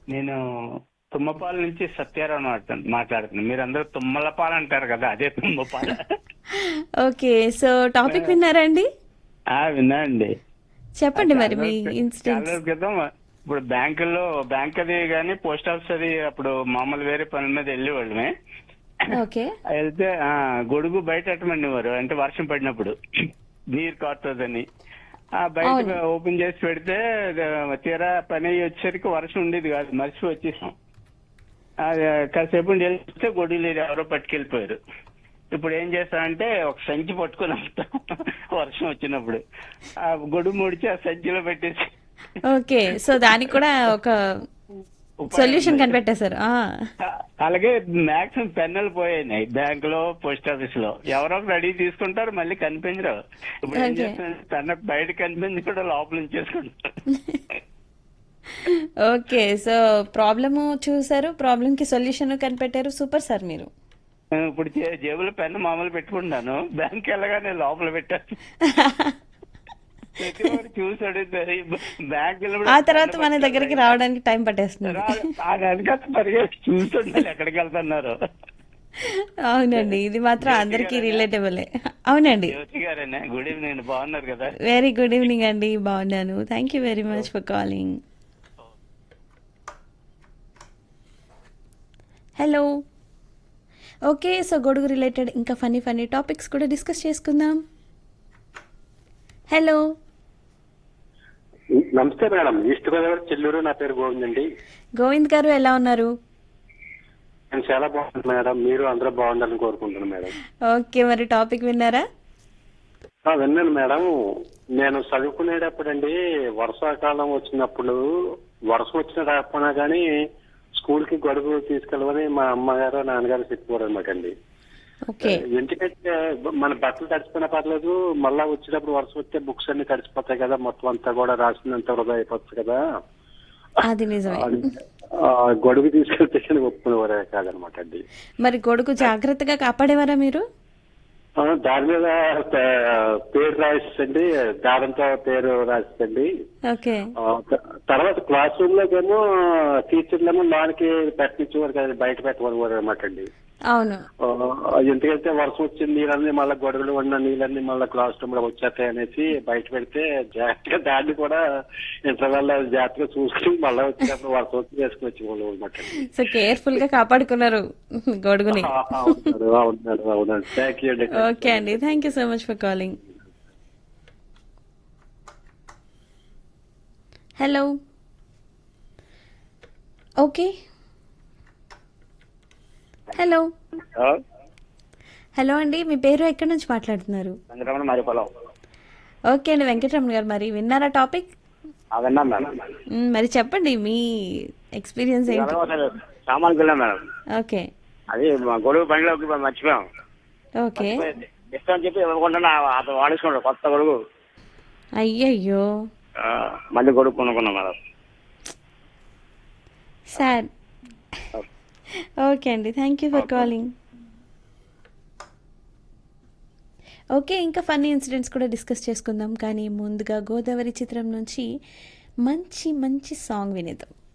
నేను తుమ్మపాల నుంచి సత్యారావు మాట్లాడు- మాట్లాడుతున్నాను మీరు అందరూ తుమ్మలపాల అంటారు కదా అదే తుమ్మపాల ఓకే సో టాపిక్ విన్నారా అండి ఆ విన్నా అండి చెప్పండి మరి చాలా మీ రోజుల- చాలా ఇన్సిడెంట్స్ రోజుల క్రితం ఇప్పుడు బ్యాంకుల్లో బ్యాంక్ అది కానీ పోస్ట్ ఆఫీస్ అది అప్పుడు మామూలు వేరే పనుల మీద వెళ్ళేవాళ్ళమే ఓకే వెళ్తే ఆ, గొడుగు బయట ఎట్టమనేవారు అంటే వర్షం పడినప్పుడు నీరు కారుతుందని ఆ బయట అవును. ఓపెన్ చేసి పెడితే ఆ, తీరా పని అయ్యి వచ్చేసరికి వర్షం ఉండేది కాదు మర్చి వచ్చేసాం ఆ, కాసేపు ఉండి వెళ్తే గొడుగు లేదు ఎవరో పట్టుకెళ్ళిపోయారు ఇప్పుడు ఏం చేస్తామంటే ఒక సంచి పట్టుకుని వస్తాం వర్షం వచ్చినప్పుడు ఆ గొడుగు ముడిచి ఆ సంచిలో పెట్టేసి ఓకే సో దానికి కూడా ఒక ఉపాయం సొల్యూషన్ ఉంది. కనిపెట్టేశారు ఆ, అలాగే మాక్సిమం పెన్నులు పోయాయి బ్యాంక్ లో పోస్ట్ ఆఫీస్ లో ఎవరో ఒకరు అడిగి తీసుకుంటారు మళ్ళీ కనిపించరు ఇప్పుడు ఏం Okay. చేస్తున్నారు పెన్న బయట కనిపించి కూడా లోపల ఉంచేసుకుంటారు ఓకే సో ప్రాబ్లము చూసారు ప్రాబ్లం కి సొల్యూషన్ కనిపెట్టారు సూపర్ సార్ మీరు ఇప్పుడు జే- జేబులో పెన్ను మామూలు పెట్టుకుంటాను బ్యాంక్ వెళ్ళగానే లోపల పెట్టాను ప్రతి ఒక్కరు చూసి అడుగుతారు బ్యాంక్ ఆ తర్వాత మన దగ్గరికి రావడానికి టైం పట్టేస్తున్నారు వెనక పరిగెత్తి చూస్తుండాలి ఎక్కడికి వెళ్తున్నారు అవునండి ఇది మాత్రం అందరికీ రిలేటబులే అవునండి జ్యోతి గారేనే గుడ్ ఈవినింగ్ బాగున్నారు కదా వెరీ గుడ్ ఈవినింగ్ అండి బాగున్నాను thank you very much for calling hello okay so గొడుగు రిలేటెడ్ ఇంకా ఫనీ ఫనీ టాపిక్స్ కూడా డిస్కస్ చేసుకుందాం హలో నమస్తే మేడం ఈస్ట్ గోదావరి చెల్లూరు నా పేరు గోవింద్ అండి గోవింద్ గారు ఎలా ఉన్నారు నేను చాలా బాగున్నాను మేడం మీరు అందరూ బాగుండాలని కోరుకుంటున్నాను మేడం ఓకే మరి టాపిక్ విన్నారా ఆ, విన్నాను మేడం నేను చదువుకునేటప్పుడండి వర్షాకాలం వచ్చినప్పుడు వర్షం వచ్చిన రాకపోయినా కానీ స్కూల్ కి గొడుగు తీసుకెళ్ళమని మా అమ్మగారు నాన్నగారు చెప్పారు అనమాట అండి ఓకే ఎందుకంటే మన బట్టలు తడిచిపోయినా పర్లేదు మళ్ళా వచ్చేటప్పుడు వర్షం వస్తే బుక్స్ అన్ని తడిచిపోతాయి కదా మొత్తం అంతా కూడా రాసినంత వృధా అయిపోతుంది కదా అది నిజమే ఆ, గొడుగు తీసుకెళ్తే కానీ ఒప్పుకునేవారే కాదనమాట అండి మరి గొడుగు జాగ్రత్తగా కాపాడేవారా మీరు ఆ, దాని మీద పే- పేరు రాసిస్తండి దారంతో పేరు రాసిస్తండి ఓకే ఆ, త- తర్వాత క్లాస్ రూమ్ లోకేమో టీచర్లేమో లోనికి పెట్టించేవారు కదా బయట పెట్టమని అనమాట అండి అవును ఆ, ఎందుకంటే వర్షం వచ్చిన నీళ్ళన్నీ మళ్ళీ గొడవలు ఉన్న నీళ్ళన్నీ మళ్ళీ క్లాస్ రూమ్ లో వచ్చేస్తాయి అనేసి బయట పెడితే జాగ్రత్తగా దాన్ని కూడా ఇంటర్వెల్ జాగ్రత్తగా చూసుకుని మళ్ళీ వచ్చినప్పుడు వర్షం వచ్చి వేసుకుని వచ్చేవాళ్ళు అనమాట అండి సో కేర్ఫుల్ గా కాపాడుకున్నారు గొడుగుని ఆ, అవును అవునండి అవునండి థ్యాంక్ యూ అండి ఓకే అండి thank you so much for calling hello okay hello hello అండి మీ పేరు ఎక్కడి నుంచి మాట్లాడుతున్నారు వెంకటరమణ మరి పొలం ఓకే అండి వెంకటరమణ గారు మరి విన్నారా టాపిక్ ఆ, విన్నాం మేడం మ్, మరి చెప్పండి మీ ఎక్స్పీరియన్స్ ఏంటి ఒకసారి సామాన్కి వెళ్ళాం మేడం ఓకే అది మా గొడుగు బండిలోకి మర్చిపోయాం ఓకే ఇష్టం అని చెప్పి ఇవ్వకుండా అతను వాడేసుకున్నాడు కొత్త గొడుగు అయ్యయ్యో ఆ, మళ్ళీ గొడుగు కొనుక్కున్నాం మేడం సార్ ఓకే అండి thank you for calling okay ఇంకా ఫన్నీ ఇన్సిడెంట్స్ కూడా డిస్కస్ చేసుకుందాం కానీ ముందుగా గోదావరి చిత్రం నుంచి మంచి మంచి సాంగ్ వినేద్దాం